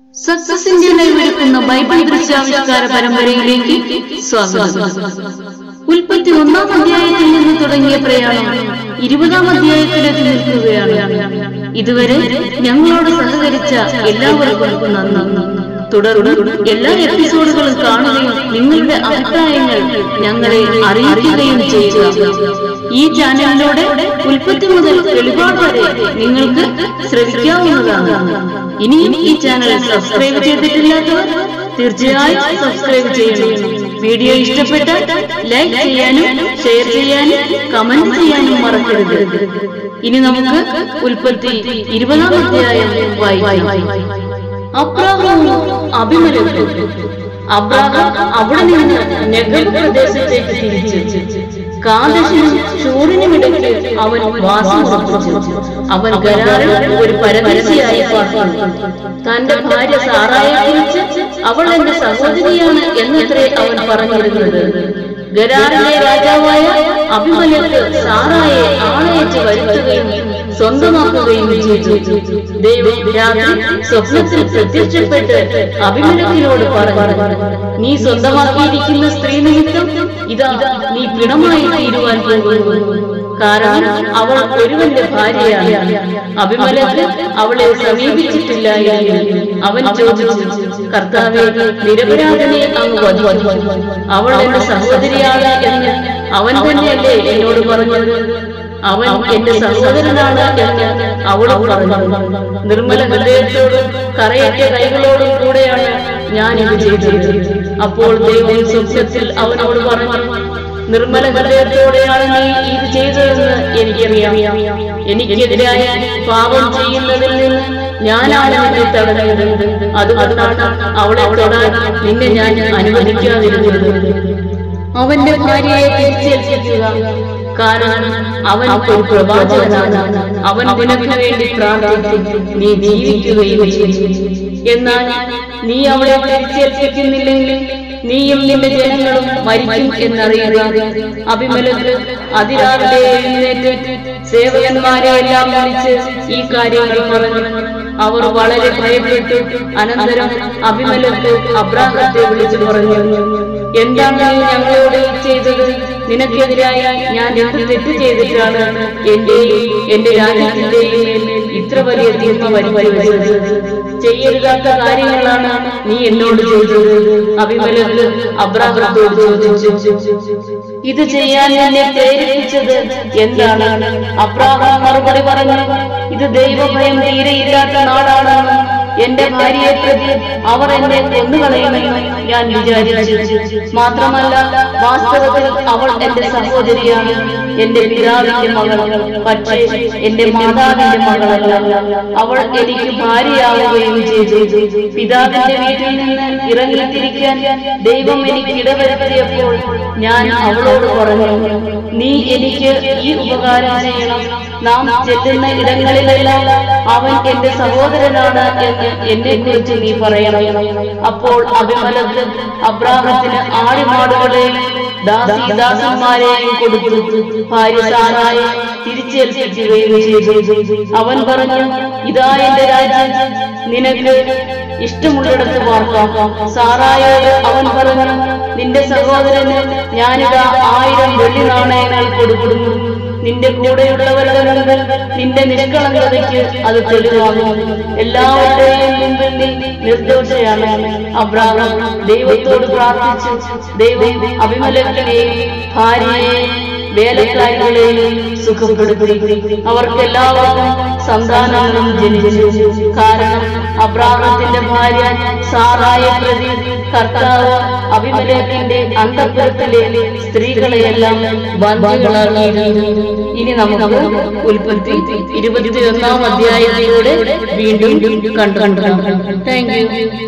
success India live ഒരുക്കുന്ന Bible ദൃശ്യാവിഷ്കാര പരമ്പരയിലേക്ക് സ്വാഗതം ഉൽപ്പത്തി ഒന്നാം അധ്യായത്തിൽ നിന്ന് തുടങ്ങിയ പ്രയാണം ഇരുപതാം അധ്യായത്തിലെത്തി നിൽക്കുകയാണ് ഇതുവരെ ഞങ്ങളോട് സഹകരിച്ച എല്ലാവർക്കും നന്ദി തുടർന്ന് എല്ലാ എപ്പിസോഡുകളും കാണുകയും നിങ്ങളുടെ അഭിപ്രായങ്ങൾ ഞങ്ങളെ അറിയിക്കുകയും ചെയ്യുക ഈ ചാനലിലൂടെ ഉൽപ്പത്തി മുതൽ വെളിപാട് വരെ നിങ്ങൾക്ക് ശ്രവിക്കാവുന്നതാണ് ഇനിയും ഈ ചാനൽ സബ്സ്ക്രൈബ് ചെയ്തിട്ടില്ലാത്തവർ തീർച്ചയായും സബ്സ്ക്രൈബ് ചെയ്യണം വീഡിയോ ഇഷ്ടപ്പെട്ടാൽ ലൈക്ക് ചെയ്യാനും ഷെയർ ചെയ്യാനും കമന്റ് ചെയ്യാനും മറക്കരുത് ഇനി നമുക്ക് ഉൽപ്പത്തി ഇരുപതാം അധ്യായം വായിക്കാം അബ്രാഹവും അഭിമലക്കും അബ്രാഹം അവിടെ നിന്ന് നെഗബ് പ്രദേശത്തേക്ക് തിരിച്ചു കാദശിനും ഷൂറിനുമിടയ്ക്ക് അവൻ വാസം ഉറപ്പിച്ചു അവൻ ഗരാറിൽ ഒരു പരദേശിയായി പാർത്തു തന്റെ ഭാര്യ സാറായെ കുറിച്ച് അവൾ എന്റെ സഹോദരിയാണ് എന്നത്രേ അവൻ പറഞ്ഞിരുന്നത് ഗരാറിലെ രാജാവായ അഭിമലക്ക് സാറായെ ആളയച്ച് വരുത്തുകയും സ്വന്തമാക്കുകയും ചെയ്തു ദൈവം രാത്രി സ്വപ്നത്തിൽ പ്രത്യക്ഷപ്പെട്ട് അഭിമലക്കിനോട് പറഞ്ഞു നീ സ്വന്തമാക്കിയിരിക്കുന്ന സ്ത്രീ നിമിത്തം ഇതാ നീ പിണമായി തീരുവാൻ പോകുന്നു കാരണം അവൾ ഒരുവന്റെ ഭാര്യയാണ് അഭിമലക്ക് അവളെ സമീപിച്ചിട്ടില്ല എന്ന് അവൻ ചോദിച്ചു കർത്താവെ നിരപരാധനെ അങ്ങ് വധിച്ചു അവൾ എന്റെ സഹോദരിയാണ് എന്ന് അവൻ തന്നെയല്ലേ എന്നോട് പറഞ്ഞത് അവൻ എന്റെ സഹോദരനാണ് എന്ന് അവളും പറഞ്ഞു നിർമ്മല ഹൃദയത്തോടും കറയറ്റ കൈകളോടും കൂടെയാണ് ഞാൻ ഇത് ചെയ്തത് അപ്പോൾ ദൈവം സ്വപ്നത്തിൽ അവനോട് പറഞ്ഞു നിർമ്മല ഹൃദയത്തോടെയാണ് നീ ഇത് ചെയ്തതെന്ന് എനിക്കറിയാം എനിക്കെതിരായ പാപം ചെയ്യുന്നതിൽ നിന്ന് ഞാനാണ് നിന്നെ തടഞ്ഞത് അതുകൊണ്ടാണ് അവളെ തൊടാൻ നിന്നെ ഞാൻ അനുവദിക്കാതിരുന്നത് അവന്റെ ഭാര്യയെ തിരിച്ചേൽപ്പിക്കുക കാരണം അവൻ ഒരു പ്രവാചകനാണ് അവൻ നിനക്ക് വേണ്ടി പ്രാർത്ഥിക്കും നീ ജീവിക്കുകയും ചെയ്യും എന്നാൽ നീ അവളെ തിരിച്ചേൽപ്പിക്കുന്നില്ലെങ്കിൽ നീയും നിന്റെ ജനങ്ങളും മരിക്കും എന്നറിയുക അഭിമലക്ക് അതിരാവിലെ എഴുന്നേറ്റ് സേവകന്മാരെ എല്ലാം വിളിച്ച് ഈ കാര്യങ്ങൾ പറഞ്ഞു അവർ വളരെ ഭയപ്പെട്ടു അനന്തരം അഭിമലക്ക് അബ്രാഹത്തെ വിളിച്ചു പറഞ്ഞു എന്താണ് നീ ഞങ്ങളോട് ഈ ചെയ്തത് നിനക്കെതിരായ ഞാൻ എന്ത് തെറ്റ് ചെയ്തിട്ടാണ് എന്റെയും എന്റെ രാജ്യത്തിന്റെയും മേൽ ഇത്ര വലിയ തീർമ വരുവരുന്നത് ചെയ്യരുതാത്ത കാര്യങ്ങളാണ് നീ എന്നോട് ചെയ്തത് അഭിമലക്ക് അബ്രാഹത്തോട് ചോദിച്ചു ഇത് ചെയ്യാൻ എന്നെ പ്രേരിപ്പിച്ചത് എന്താണ് അബ്രാഹാം മറുപടി പറഞ്ഞു ഇത് ദൈവഭയം തീരെയില്ലാത്ത നാടാണെന്ന് എന്റെ ഭാര്യയെ പ്രതി അവർ എന്നെ കൊന്നുകളയുമെന്ന് ഞാൻ വിചാരിച്ചു മാത്രമല്ല വാസ്തവത്തിൽ അവൾ എന്റെ സഹോദരിയാണ് എന്റെ പിതാവിന്റെ മകൾ പക്ഷേ എന്റെ മാതാവിന്റെ മകളല്ല അവൾ എനിക്ക് ഭാര്യയാവുകയും ചെയ്തു പിതാവിന്റെ വീട്ടിൽ നിന്ന് ഇറങ്ങിത്തിരിക്കാൻ ദൈവം എനിക്ക് ഇടവരുത്തിയപ്പോൾ ഞാൻ അവളോട് പറഞ്ഞു നീ എനിക്ക് ഈ ഉപകാരം ചെയ്യണം നാം ചെല്ലുന്ന ഇടങ്ങളിലെല്ലാം അവൻ എന്റെ സഹോദരനാണ് എന്ന് എന്നെ കുറിച്ച് നീ പറയണം അപ്പോൾ അഭിമലക്ക് അബ്രാഹത്തിന് ആടുമാടുകളെയും ദാസീദാസന്മാരെയും കൊടുത്തു ഭാര്യ സാറായി തിരിച്ചേൽപ്പിക്കുകയും ചെയ്തു അവൻ പറഞ്ഞു ഇതാ എന്റെ രാജ്യം നിനക്ക് ഇഷ്ടമുള്ളിടത്ത് പാർക്കാം സാറായോട് അവൻ പറഞ്ഞു നിന്റെ സഹോദരന് ഞാനിതാ ആയിരം വെള്ളി നാണയങ്ങൾ കൊടുക്കുന്നു നിന്റെ കൂടെയുള്ളവരുടെ മുമ്പിൽ നിന്റെ നിഷ്കളങ്കതയ്ക്ക് അത് തെളിവാകും എല്ലാവരുടെയും മുമ്പിൽ നീ നിർദോഷയാണ് അബ്രാഹം ദൈവത്തോട് പ്രാർത്ഥിച്ചു ദൈവം അഭിമലക്കിനെയും ഭാര്യയെയും വേലക്കാരികളെയും സുഖപ്പെടുത്തി അവർക്കെല്ലാവർക്കും സന്താനങ്ങളും ജനിച്ചു കാരണം അബ്രാഹത്തിന്റെ ഭാര്യ സാറായ പ്രതി കർത്താവ് അഭിമലേഖന്റെ അന്തപുരത്തിലെ സ്ത്രീകളെയെല്ലാം ബന്ധുക്കളാക്കിയിരുന്നു ഇനി നമുക്ക് ഉൽപ്പത്തി ഇരുപത്തിയൊന്നാം അധ്യായത്തിലൂടെ വീണ്ടും കണ്ടു താങ്ക് യു